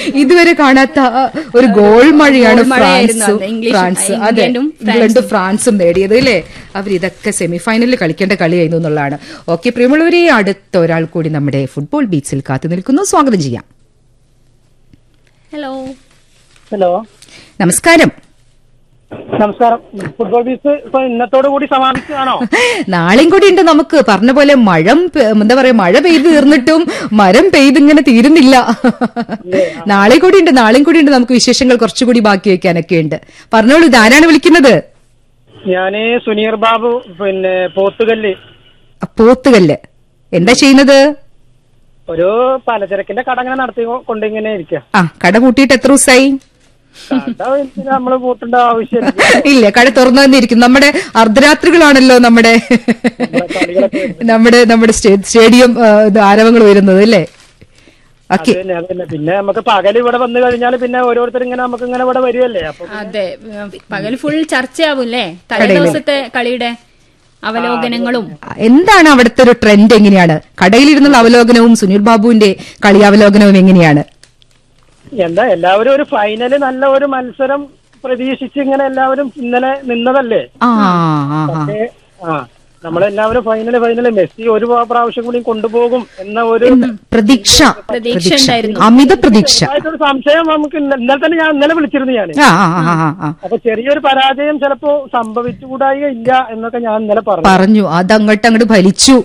ഇതുവരെ കാണാത്ത ആ, ഒരു ഗോൾ മഴയാണ് ഗോൾ മഴയായിരുന്നു ഫ്രാൻസും അത്. ഇംഗ്ലീഷ് ഫ്രാൻസ് അതെ ഇംഗ്ലണ്ടും ഇംഗ്ലണ്ടും ഫ്രാൻസും നേടിയത് അല്ലേ അവർ ഇതൊക്കെ സെമിഫൈനലിൽ കളിക്കേണ്ട കളിയായിരുന്നു എന്നുള്ളതാണ് ഓക്കെ പ്രിയമുള്ളവരെ അടുത്ത ഒരാൾ കൂടി നമ്മുടെ ഫുട്ബോൾ ബീച്ചിൽ കാത്തു നിൽക്കുന്നു സ്വാഗതം ചെയ്യാം ഹലോ ഹലോ നമസ്കാരം നമസ്കാരം ഫുട്ബോൾ ബീച്ച് ഇപ്പൊ ഇന്നത്തോടു കൂടി സമാപിച്ചതാണോ നാളെയും കൂടി ഉണ്ട് നമുക്ക് പറഞ്ഞ പോലെ മഴ എന്താ പറയാ മഴ പെയ്ത് തീർന്നിട്ടും മരം പെയ്ത് ഇങ്ങനെ തീരുന്നില്ല നാളെ കൂടി ഉണ്ട് നാളെയും കൂടി ഉണ്ട് നമുക്ക് വിശേഷങ്ങൾ കുറച്ചുകൂടി ബാക്കി വെക്കാനൊക്കെ ഉണ്ട് പറഞ്ഞോളൂ ഇതാരാണ് വിളിക്കുന്നത് ഞാന് സുനീർ ബാബു പിന്നെ പോത്തുകല്ല് പോത്തുകല്ല് എന്താ ചെയ്യുന്നത് ഒരു പലചരക്കിന്റെ കട ഇങ്ങനെ നടത്തി കൊണ്ടിങ്ങനെ ഇരിക്കുക ആ കട പൂട്ടിയിട്ട് എത്ര ദിവസമായി കട എന്തിനാ നമ്മള് പൂട്ടേണ്ട ആവശ്യമില്ല ഇല്ല കട തുറന്നു തന്നെയിരിക്കും നമ്മുടെ അർദ്ധരാത്രികളാണല്ലോ നമ്മുടെ നമ്മുടെ നമ്മുടെ സ്റ്റേ- സ്റ്റേഡിയം ആ, ഇത് ആരവങ്ങൾ വരുന്നത് അല്ലേ ഓക്കെ അതന്നെ അതന്നെ പിന്നെ നമുക്ക് പകല് ഇവിടെ വന്നു കഴിഞ്ഞാൽ പിന്നെ ഓരോരുത്തർ ഇങ്ങനെ നമുക്ക് ഇങ്ങനെ ഇവിടെ വരുമല്ലേ അപ്പൊ അതെ പകൽ ഫുൾ ചർച്ചയാവൂല്ലേ തലേ ദിവസത്തെ കളിയുടെ അവലോകനങ്ങളും എന്താണ് അവിടുത്തെ ഒരു ട്രെൻഡ് എങ്ങനെയാണ് കടയിലിരുന്നുള്ള അവലോകനവും സുനിൽ ബാബുവിന്റെ കളി അവലോകനവും എങ്ങനെയാണ് എന്താ എല്ലാവരും ഒരു ഫൈനല് നല്ല ഒരു മത്സരം പ്രതീക്ഷിച്ച് ഇങ്ങനെ എല്ലാവരും ഇന്നലെ നിന്നതല്ലേ ആ ആ ആ പക്ഷേ ആ നമ്മളെല്ലാവരും ഫൈനല് ഫൈനല് മെസ്സി ഒരു പ്രാവശ്യം കൂടി കൊണ്ടുപോകും എന്ന ഒരു പ്രതീക്ഷ പ്രതീക്ഷ ഉണ്ടായിരുന്നു. അമിത പ്രതീക്ഷ ചെറുതായിട്ടൊരു സംശയം നമുക്ക് ഇന്ന- ഇന്നലെ തന്നെ ഞാൻ ഇന്നലെ വിളിച്ചിരുന്നു ഞാൻ ആ ആ ആ ആ, ആ അപ്പൊ ചെറിയൊരു പരാജയം ചിലപ്പോ സംഭവിച്ചുകൂടായിക ഇല്ല എന്നൊക്കെ ഞാൻ ഇന്നലെ പറഞ്ഞു പറഞ്ഞു അതങ്ങോട്ട് അങ്ങോട്ട് ഫലിച്ചു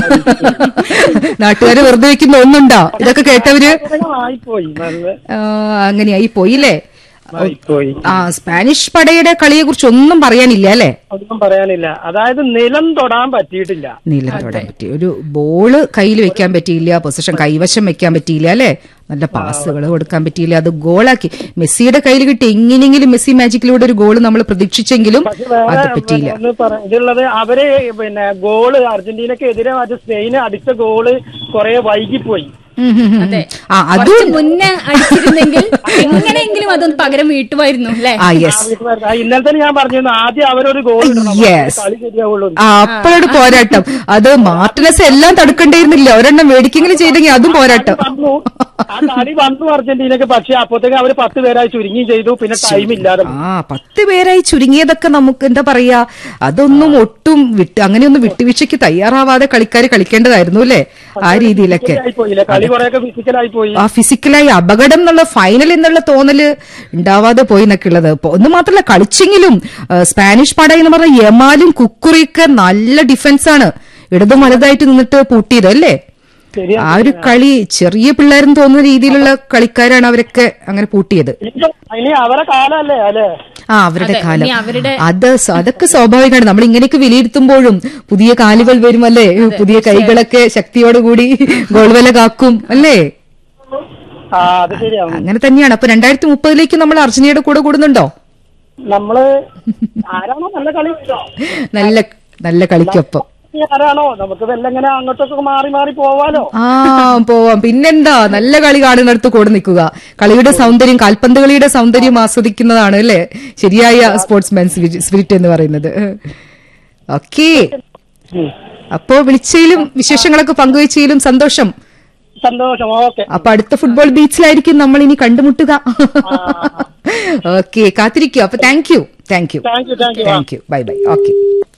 നാട്ടുകാര് വെറുതെ വെക്കുന്ന ഒന്നുണ്ടോ ഇതൊക്കെ കേട്ടവര് ആയിപ്പോയി നല്ല ആ, അങ്ങനെയായി പോയില്ലേ ആയിപ്പോയി ആ സ്പാനിഷ് പടയുടെ കളിയെ കുറിച്ച് ഒന്നും പറയാനില്ല അല്ലെ ഒന്നും പറയാനില്ല അതായത് നിലം തൊടാൻ പറ്റിയിട്ടില്ല നീലം തൊടാൻ പറ്റി ഒരു ബോള് കയ്യിൽ വെക്കാൻ പറ്റിയില്ല പൊസിഷൻ കൈവശം വെക്കാൻ പറ്റിയില്ല അല്ലെ നല്ല പാസുകൾ കൊടുക്കാൻ പറ്റിയില്ല അത് ഗോളാക്കി മെസ്സിയുടെ കയ്യിൽ കിട്ടി എങ്ങനെയെങ്കിലും മെസ്സി മാജിക്കിലൂടെ ഒരു ഗോള് നമ്മൾ പ്രതീക്ഷിച്ചെങ്കിലും പക്ഷെ വേറെ അത് പറ്റിയില്ല ഒന്ന് പറ- ഇതുള്ളത് അവര് പിന്നെ ഗോള് അർജന്റീനക്കെതിരെ അത് സ്പെയിന് അടിച്ച ഗോള് കുറെ വൈകിപ്പോയി ഉം, ഉം, ഉം. അതെ ആ അതും കുറച്ച് മുന്നേ അടിച്ചിരുന്നെങ്കിൽ എങ്ങനെയെങ്കിലും അതൊന്ന് പകരം വീട്ടുമായിരുന്നു അല്ലേ ആ യെസ് ആ, ഇന്നലെ തന്നെ ഞാൻ പറഞ്ഞിരുന്നു ആദ്യം അവരൊരു ഗോൾ ഇടണം അപ്പോഴേ Yes. കളി ശരിയാവുള്ളൂ ആ അപ്പോഴൊരു പോരാട്ടം അത് മാർട്ടിനസ് എല്ലാം തടുക്കണ്ടായിരുന്നില്ല ഒരെണ്ണം മേടിക്കെങ്കിലും ചെയ്തെങ്കിൽ അതും പോരാട്ടം വന്നു ആ കളി വന്നു അർജന്റീനക്ക് പക്ഷെ അപ്പോഴത്തേക്ക് അവര് പത്ത് പേരായി ചുരുങ്ങുകയും ചെയ്തു പിന്നെ ടൈം ഇല്ലാതെ പോയി. ആ പത്ത് പേരായി ചുരുങ്ങിയതൊക്കെ നമുക്ക് എന്താ പറയാ അതൊന്നും ഒട്ടും വിട്ട് അങ്ങനെയൊന്നും വിട്ടുവീഴ്ചയ്ക്ക് തയ്യാറാവാതെ കളിക്കാർ കളിക്കേണ്ടതായിരുന്നു അല്ലേ ആ രീതിയിലൊക്കെ ഫിസിക്കലായി പോയില്ലേ കളി കുറെയൊക്കെ ഫിസിക്കലായി പോയി ആ ഫിസിക്കലായി അപകടം എന്നുള്ള ഫൈനൽ എന്നുള്ള തോന്നല് ഉണ്ടാവാതെ പോയി എന്നൊക്കെ ഉള്ളത് ഇപ്പൊ ഒന്ന് മാത്രമല്ല കളിച്ചെങ്കിലും ആ, സ്പാനിഷ് പട എന്ന് പറഞ്ഞ യമാലും കുക്കുറിയൊക്കെ നല്ല ഡിഫൻസ് ആണ് ഇടതും വലതായിട്ട് നിന്നിട്ട് പൂട്ടിയത് അല്ലേ ശരിയാ ആ ഒരു കളി ചെറിയ പിള്ളേരെന്ന് തോന്നുന്ന രീതിയിലുള്ള കളിക്കാരാണ് അവരൊക്കെ അങ്ങനെ പൂട്ടിയത് ഇനിയിപ്പോ- ഇനി അവരെ കാലല്ലേ അല്ലേ ആ അവരുടെ അതെ, കാലം ഇനി അവരുടെ- അത് സ- അതൊക്കെ സ്വാഭാവികമാണ് നമ്മൾ ഇങ്ങനെയൊക്കെ വിലയിരുത്തുമ്പോഴും പുതിയ കാലുകൾ വരുമല്ലേ പുതിയ കൈകളൊക്കെ ശക്തിയോടുകൂടി ഗോൾവല കാക്കും അല്ലേ ആ അത് ശരിയാണ് അങ്ങനെ തന്നെയാണ് അപ്പൊ രണ്ടായിരത്തി മുപ്പതിലേക്ക് നമ്മൾ അർജന്റീനയുടെ കൂടെ കൂടുന്നുണ്ടോ നമ്മള് ആരാണോ നല്ല കളി നല്ല നല്ല കളിക്കൊപ്പം ആരാണോ നമുക്ക് വെല്ലെങ്ങനെ അങ്ങോട്ടൊക്കെ മാറി മാറി പോവാലോ ആ പോവാം പിന്നെന്താ നല്ല കളി കാണുന്നിടത്ത് കൂടെ നിൽക്കുക കളിയുടെ സൗന്ദര്യം കാൽപന്ത് കളിയുടെ സൗന്ദര്യം ആസ്വദിക്കുന്നതാണ് അല്ലേ ശരിയായ സ്പോർട്സ്മാൻ സ്പിരിറ്റ് എന്ന് പറയുന്നത് ഓക്കേ ഉം. അപ്പോ വിളിച്ചതിലും വിശേഷങ്ങളൊക്കെ പങ്കുവച്ചതിലും സന്തോഷം സന്തോഷം ഓക്കെ അപ്പൊ അടുത്ത ഫുട്ബോൾ ബീച്ചിലായിരിക്കും നമ്മൾ ഇനി കണ്ടുമുട്ടുക ഓക്കെ കാത്തിരിക്കൂ അപ്പൊ thank you thank you thank you thank you thank you bye bye okay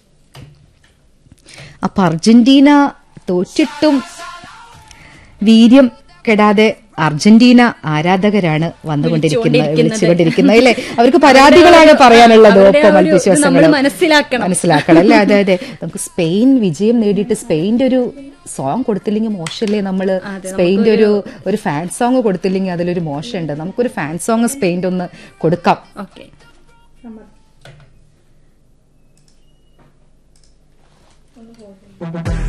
അപ്പൊ അർജന്റീന തോറ്റിട്ടും വീര്യം കെടാതെ അർജന്റീന ആരാധകരാണ് വന്നുകൊണ്ടിരിക്കുന്നത് വിളിച്ചുകൊണ്ടിരിക്കുന്നത്. വിളിച്ചുകൊണ്ടിരിക്കുന്നത് അല്ലേ അവർക്ക് പരാതികളാണ് പറയാനുള്ളത് അവരുടെ ഒപ്പം ആ ഒരു ഇത് വിശ്വാസങ്ങൾ നമ്മള് മനസ്സിലാക്കണം. മനസ്സിലാക്കണം അല്ലേ അതെ അതെ നമുക്ക് സ്പെയിൻ വിജയം നേടിയിട്ട് സ്പെയിന്റെ ഒരു സോങ് കൊടുത്തില്ലെങ്കിൽ മോശമല്ലേ നമ്മള് സ്പെയിന്റെ ഒരു ഒരു ഫാൻ സോങ് കൊടുത്തില്ലെങ്കിൽ അതിലൊരു മോശമുണ്ട് നമുക്കൊരു ഫാൻ സോങ് സ്പെയിന്റെ ഒന്ന് കൊടുക്കാം ഓക്കെ